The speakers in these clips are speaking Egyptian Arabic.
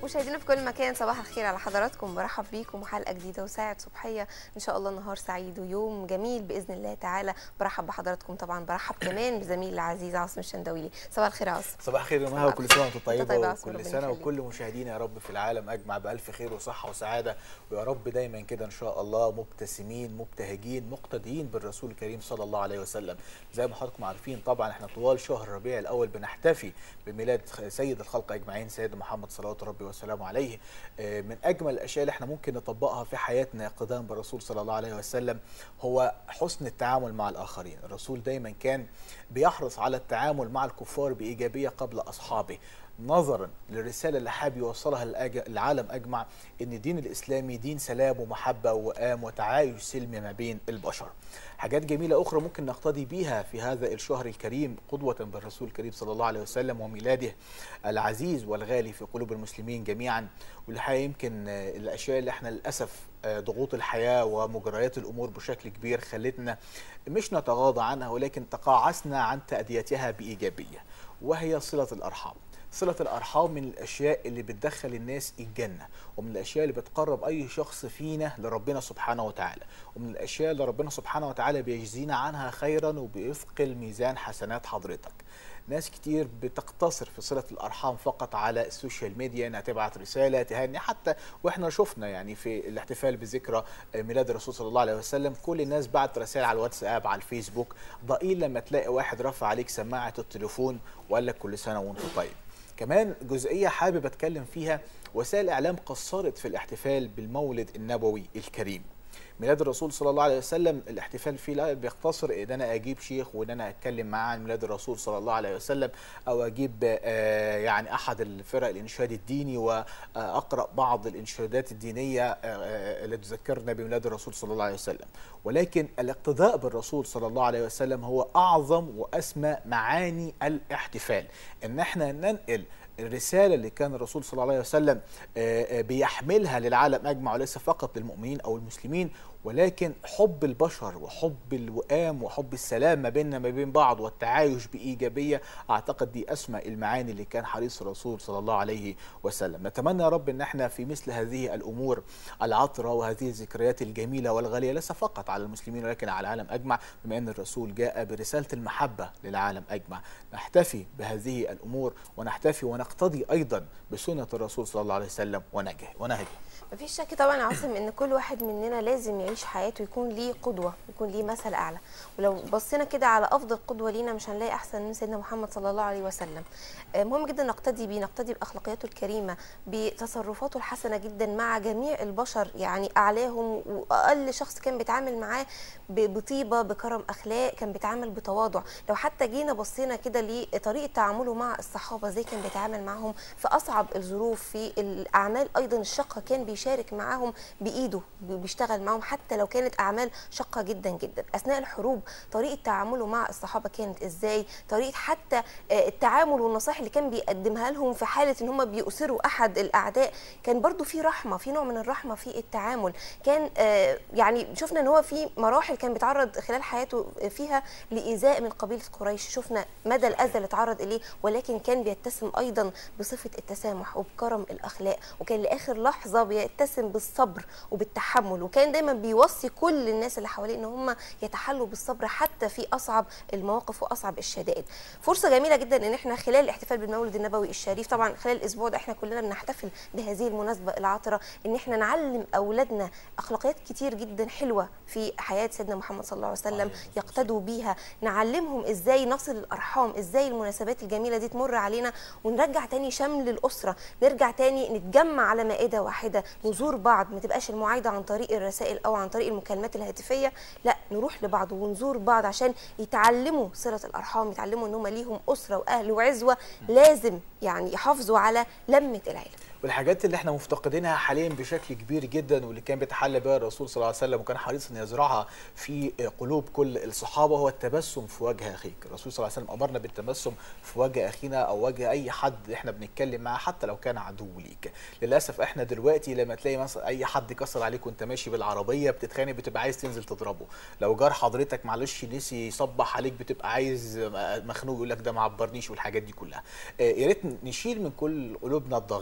مشاهدينا في كل مكان صباح الخير على حضراتكم برحب بيكم وحلقه جديده وساعه صبحيه ان شاء الله نهار سعيد ويوم جميل باذن الله تعالى برحب بحضراتكم طبعا برحب كمان بزميلي العزيز عاصم الشندويلي صباح الخير يا عاصم صباح الخير يا مها وكل سنه وانت طيبة طيبه يا عاصم، وكل ربنا سنه يخليك. وكل مشاهدينا يا رب في العالم اجمع بالف خير وصحه وسعاده ويا رب دايما كده ان شاء الله مبتسمين مبتهجين مقتديين بالرسول الكريم صلى الله عليه وسلم زي ما حضراتكم عارفين طبعا احنا طوال شهر ربيع الاول بنحتفي بميلاد سيد الخلق اجمعين سيدنا محمد صلوات ربي وسلامه عليه آه، من اجمل الاشياء اللي احنا ممكن نطبقها في حياتنا اقتداء بالرسول صلى الله عليه وسلم هو حسن التعامل مع الاخرين الرسول دايما كان بيحرص على التعامل مع الكفار بايجابيه قبل اصحابه نظرا للرساله اللي حابب يوصلها للأج- للعالم اجمع ان الدين الاسلامي دين سلام ومحبه وقام وتعايش سلمي ما بين البشر. حاجات جميله اخرى ممكن نقتدي بيها في هذا الشهر الكريم قدوه بالرسول الكريم صلى الله عليه وسلم وميلاده العزيز والغالي في قلوب المسلمين جميعا والحقيقه يمكن آه، الاشياء اللي احنا للاسف آه، ضغوط الحياه ومجريات الامور بشكل كبير خلتنا مش نتغاضى عنها ولكن تقاعسنا عن تاديتها بايجابيه وهي صله الارحام. صلة الأرحام من الأشياء اللي بتدخل الناس الجنة ومن الأشياء اللي بتقرب أي شخص فينا لربنا سبحانه وتعالى ومن الأشياء اللي ربنا سبحانه وتعالى بيجزينا عنها خيرا وبيثقل ميزان حسنات حضرتك ناس كتير بتقتصر في صلة الأرحام فقط على السوشيال ميديا إنها تبعت رسالة تهني حتى وإحنا شفنا يعني في الاحتفال بذكرى ميلاد الرسول صلى الله عليه وسلم كل الناس بعت رسائل على الواتساب على الفيسبوك ضئيل لما تلاقي واحد رفع عليك سماعة التليفون وقال لك كل سنة وأنت طيب كمان جزئيه حابب اتكلم فيها وسائل الاعلام قصرت في الاحتفال بالمولد النبوي الكريم ميلاد الرسول صلى الله عليه وسلم الاحتفال فيه لا بيقتصر ان انا اجيب شيخ وان انا اتكلم معاه عن ميلاد الرسول صلى الله عليه وسلم او اجيب آه، يعني احد الفرق الانشاد الديني واقرا بعض الانشادات الدينيه آه، آه، اللي تذكرنا بميلاد الرسول صلى الله عليه وسلم ولكن الاقتداء بالرسول صلى الله عليه وسلم هو اعظم واسمى معاني الاحتفال ان احنا ننقل الرساله اللي كان الرسول صلى الله عليه وسلم آه، آه، بيحملها للعالم اجمع وليس فقط للمؤمنين او المسلمين ولكن حب البشر وحب الوئام وحب السلام ما بيننا ما بين بعض والتعايش بايجابيه اعتقد دي اسمى المعاني اللي كان حريص الرسول صلى الله عليه وسلم نتمنى يا رب ان احنا في مثل هذه الامور العطره وهذه الذكريات الجميله والغاليه ليس فقط على المسلمين ولكن على العالم اجمع بما ان الرسول جاء برساله المحبه للعالم اجمع نحتفي بهذه الامور ونحتفي ونقتدي ايضا بسنه الرسول صلى الله عليه وسلم ونهجه ونهجه مفيش شك طبعا يا عاصم ان كل واحد مننا لازم يعيش حياته يكون ليه قدوه يكون ليه مثل اعلى ولو بصينا كده على افضل قدوه لينا مش هنلاقي احسن من سيدنا محمد صلى الله عليه وسلم آه، مهم جدا نقتدي بيه نقتدي باخلاقياته الكريمه بتصرفاته الحسنه جدا مع جميع البشر يعني اعلاهم واقل شخص كان بيتعامل معاه ب- بطيبه بكرم اخلاق كان بيتعامل بتواضع لو حتى جينا بصينا كده لطريقه تعامله مع الصحابه ازاي كان بيتعامل معاهم في اصعب الظروف في الاعمال ايضا الشاقه كان بيشارك معاهم بايده بي- بيشتغل معاهم حتى لو كانت اعمال شاقه جدا جدا اثناء الحروب طريقه تعامله مع الصحابه كانت ازاي طريقه حتى آه، التعامل والنصائح اللي كان بيقدمها لهم في حاله ان هم بيؤثروا احد الاعداء كان برضو في رحمه في نوع من الرحمه في التعامل كان آه، يعني شفنا ان هو في مراحل كان بيتعرض خلال حياته فيها لايذاء من قبيله قريش شفنا مدى الاذى اللي اتعرض اليه ولكن كان بيتسم ايضا بصفه التسامح وبكرم الاخلاق وكان لاخر لحظه بيتسم بالصبر وبالتحمل وكان دايما بيوصي كل الناس اللي حواليه ان هم يتحلوا بالصبر حتى في اصعب المواقف واصعب الشدائد فرصه جميله جدا ان احنا خلال الاحتفال بالمولد النبوي الشريف طبعا خلال الاسبوع ده احنا كلنا بنحتفل بهذه المناسبه العطره ان احنا نعلم اولادنا اخلاقيات كتير جدا حلوه في حياه سيدنا محمد صلى الله عليه وسلم عليه الصلاة يقتدوا بيها نعلمهم ازاي نصل الارحام ازاي المناسبات الجميله دي تمر علينا ونرجع تاني شمل الاسره نرجع تاني نتجمع على مائده واحده نزور بعض ما تبقاش المعايده عن طريق الرسائل او عن طريق المكالمات الهاتفيه لا نروح لبعض ونزور بعض عشان يتعلموا صله الارحام يتعلموا ان هم ليهم اسره واهل وعزوه لازم يعني يحافظوا على لمه العيله والحاجات اللي احنا مفتقدينها حاليا بشكل كبير جدا واللي كان بيتحلى بها الرسول صلى الله عليه وسلم وكان حريص ان يزرعها في قلوب كل الصحابه هو التبسم في وجه اخيك، الرسول صلى الله عليه وسلم امرنا بالتبسم في وجه اخينا او وجه اي حد احنا بنتكلم معاه حتى لو كان عدو ليك. للاسف احنا دلوقتي لما تلاقي مثلا اي حد كسر عليك وانت ماشي بالعربيه بتتخانق بتبقى عايز تنزل تضربه، لو جار حضرتك معلش نسي يصبح عليك بتبقى عايز مخنوق يقول لك ده ما عبرنيش والحاجات دي كلها. آه، يا ريت نشيل من كل قلوبنا الضغينه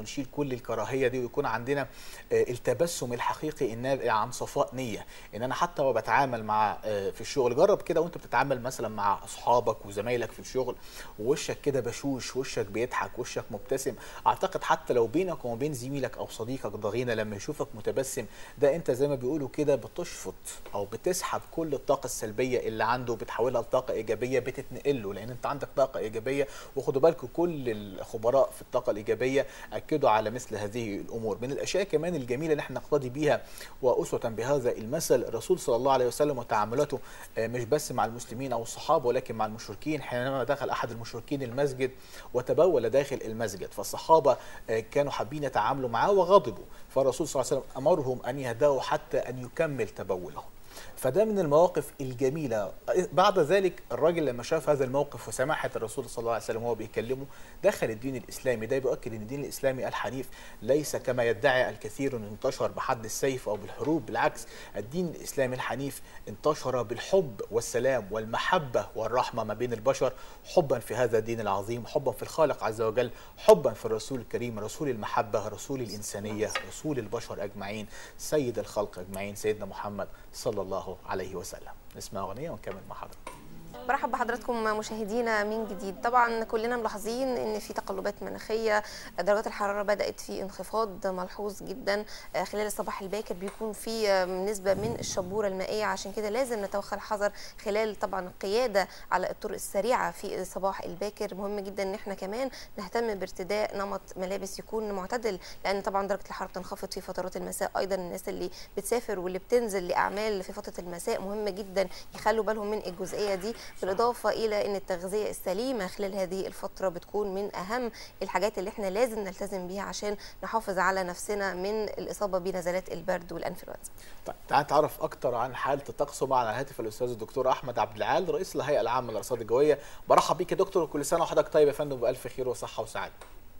ونشيل كل الكراهيه دي ويكون عندنا آه، التبسم الحقيقي النابع عن صفاء نيه ان انا حتى وبتعامل مع آه، في الشغل جرب كده وانت بتتعامل مثلا مع اصحابك وزمايلك في الشغل ووشك كده بشوش وشك بيضحك وشك مبتسم اعتقد حتى لو بينك وما بين زميلك او صديقك ضغينه لما يشوفك متبسم ده انت زي ما بيقولوا كده بتشفط او بتسحب كل الطاقه السلبيه اللي عنده بتحولها لطاقه ايجابيه بتتنقل له لان انت عندك طاقه ايجابيه وخدوا بالكم كل الخبراء في الطاقه الايجابيه اكدوا على مثل هذه الامور من الاشياء كمان الجميله اللي احنا نقتدي بيها واسوه بهذا المثل الرسول صلى الله عليه وسلم وتعاملاته آه، مش بس مع المسلمين او الصحابه ولكن مع المشركين حينما دخل احد المشركين المسجد وتبول داخل المسجد فالصحابه آه، كانوا حابين يتعاملوا معاه وغضبوا فالرسول صلى الله عليه وسلم امرهم ان يهدأوا حتى ان يكمل تبوله فده من المواقف الجميله بعد ذلك الراجل لما شاف هذا الموقف وسماحه الرسول صلى الله عليه وسلم وهو بيكلمه دخل الدين الاسلامي ده بيؤكد ان الدين الاسلامي الحنيف ليس كما يدعي الكثير انه انتشر بحد السيف او بالحروب بالعكس الدين الاسلامي الحنيف انتشر بالحب والسلام والمحبه والرحمه ما بين البشر حبا في هذا الدين العظيم حبا في الخالق عز وجل حبا في الرسول الكريم رسول المحبه رسول الانسانيه رسول البشر اجمعين سيد الخلق اجمعين سيدنا محمد صلى الله عليه وسلم نسمع اغنيه ونكمل مع حضرتك برحب بحضراتكم مشاهدينا من جديد طبعا كلنا ملاحظين ان في تقلبات مناخيه درجات الحراره بدات في انخفاض ملحوظ جدا آه، خلال الصباح الباكر بيكون في آه، نسبه من الشبوره المائيه عشان كده لازم نتوخى الحذر خلال طبعا القياده على الطرق السريعه في الصباح الباكر مهم جدا ان احنا كمان نهتم بارتداء نمط ملابس يكون معتدل لان طبعا درجه الحراره بتنخفض في فترات المساء ايضا الناس اللي بتسافر واللي بتنزل لاعمال في فتره المساء مهم جدا يخلوا بالهم من الجزئيه دي بالاضافه الى ان التغذيه السليمه خلال هذه الفتره بتكون من اهم الحاجات اللي احنا لازم نلتزم بيها عشان نحافظ على نفسنا من الاصابه بنزلات البرد والانفلونزا طيب تعال نتعرف اكتر عن حاله الطقس معنا على الهاتف الاستاذ الدكتور احمد عبد العال رئيس الهيئه العامه للارصاد الجويه برحب بيك يا دكتور وكل سنه وحضرتك طيب يا فندم بالف خير وصحه وسعاده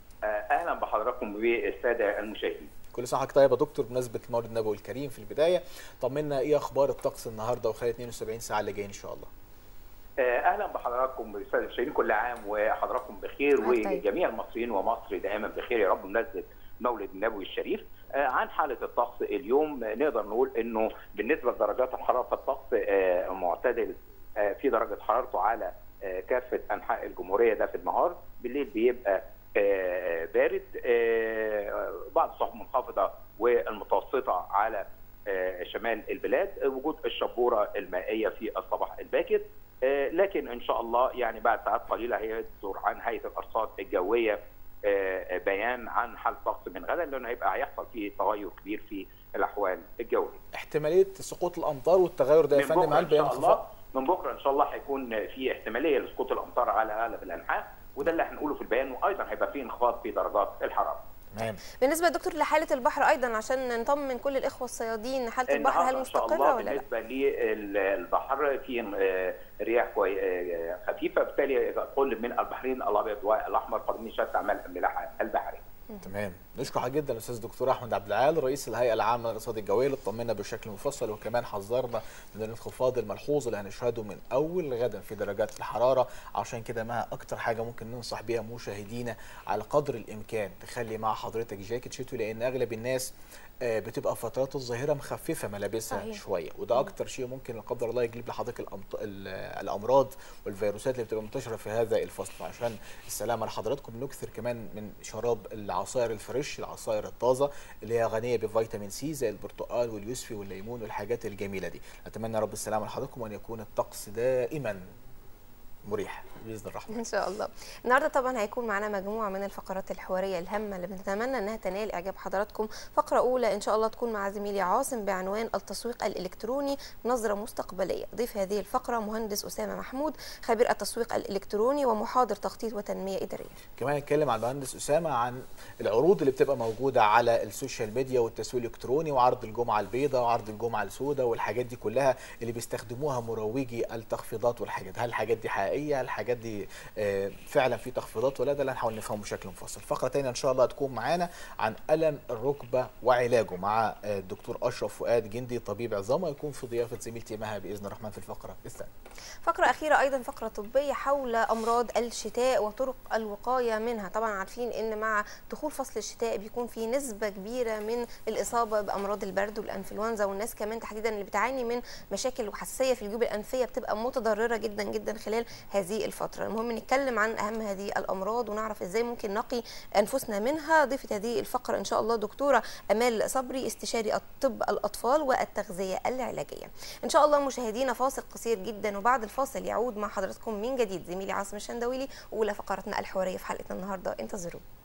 اهلا بحضراتكم بالساده المشاهدين كل سنه وحضرتك طيب يا دكتور بمناسبه المولد النبوي الكريم في البدايه طمنا ايه اخبار الطقس النهارده وخلال 72 ساعه اللي جايين ان شاء الله اهلا بحضراتكم بالساده المشاهدين كل عام وحضراتكم بخير آه، طيب. وجميع المصريين ومصر دائما بخير يا رب بمناسبه مولد النبوي الشريف آه، عن حاله الطقس اليوم آه، نقدر نقول انه بالنسبه لدرجات الحراره فالطقس آه، معتدل آه، في درجه حرارته على آه، كافه انحاء الجمهوريه ده في النهار بالليل بيبقى آه، بارد آه، بعض السحب منخفضه والمتوسطه على آه، شمال البلاد آه، وجود الشبوره المائيه في الصباح الباكر آه، لكن ان شاء الله يعني بعد ساعات قليله هيصدر عن هيئه الارصاد الجويه آه، بيان عن حال الطقس من غدا لانه هيبقى هيحصل فيه تغير كبير في الاحوال الجويه. احتماليه سقوط الامطار والتغير ده يا من فندم بكره هل ان بيان شاء الله من بكره ان شاء الله هيكون في احتماليه لسقوط الامطار على اغلب الانحاء وده اللي هنقوله في البيان وايضا هيبقى فيه انخفاض في درجات الحراره. تمام بالنسبه يا دكتور لحاله البحر ايضا عشان نطمن كل الاخوه الصيادين حاله البحر هل النهارده ان شاء مستقره الله ولا لا بالنسبه للبحر في آه، رياح كوي- آه، خفيفه بالتالي كل من البحرين الابيض والاحمر قادمين شتى اعمال الملاحه البحريه. تمام نشكر حضرتك جدا الاستاذ دكتور احمد عبد العال رئيس الهيئه العامه للارصاد الجويه اللي اطمنا بشكل مفصل وكمان حذرنا من الانخفاض الملحوظ اللي هنشهده من اول غدا في درجات الحراره عشان كده ما اكتر حاجه ممكن ننصح بيها مشاهدينا على قدر الامكان تخلي مع حضرتك جاكيت شتوي لان اغلب الناس آه، بتبقى فترات الظهيره مخففه ملابسها صحيح. شويه وده اكتر شيء ممكن لا قدر الله يجلب لحضرتك الأمط... ال- الامراض والفيروسات اللي بتبقى منتشره في هذا الفصل عشان السلامه لحضراتكم نكثر كمان من شراب العصائر الفريش العصائر الطازه اللي هي غنيه بفيتامين سي زي البرتقال واليوسفي والليمون والحاجات الجميله دي اتمنى يا رب السلامه لحضراتكم وان يكون الطقس دائما مريح باذن الرحمن ان شاء الله النهارده طبعا هيكون معانا مجموعه من الفقرات الحواريه الهامه اللي بنتمنى انها تنال اعجاب حضراتكم فقره اولى ان شاء الله تكون مع زميلي عاصم بعنوان التسويق الالكتروني نظره مستقبليه ضيف هذه الفقره مهندس اسامه محمود خبير التسويق الالكتروني ومحاضر تخطيط وتنميه اداريه كمان هنتكلم مع المهندس اسامه عن العروض اللي بتبقى موجوده على السوشيال ميديا والتسويق الالكتروني وعرض الجمعه البيضاء وعرض الجمعه السوداء والحاجات دي كلها اللي بيستخدموها مروجي التخفيضات والحاجات هل الحاجات دي حقيقيه حقيقيه الحاجات دي آه، فعلا في تخفيضات ولا ده اللي هنحاول نفهمه بشكل مفصل فقره تانية ان شاء الله هتكون معانا عن الم الركبه وعلاجه مع آه، الدكتور اشرف فؤاد جندي طبيب عظام يكون في ضيافه زميلتي مها باذن الرحمن في الفقره الثانيه فقرة أخيرة أيضا فقرة طبية حول أمراض الشتاء وطرق الوقاية منها طبعا عارفين أن مع دخول فصل الشتاء بيكون في نسبة كبيرة من الإصابة بأمراض البرد والأنفلونزا والناس كمان تحديدا اللي بتعاني من مشاكل وحساسية في الجيوب الأنفية بتبقى متضررة جدا جدا خلال هذه الفترة المهم نتكلم عن أهم هذه الأمراض ونعرف إزاي ممكن نقي أنفسنا منها ضيفة هذه الفقرة إن شاء الله دكتورة أمال صبري استشاري الطب الأطفال والتغذية العلاجية إن شاء الله مشاهدينا فاصل قصير جدا وبعد الفاصل يعود مع حضراتكم من جديد زميلي عاصم الشندويلي وأولى فقرتنا الحوارية في حلقتنا النهاردة انتظرونا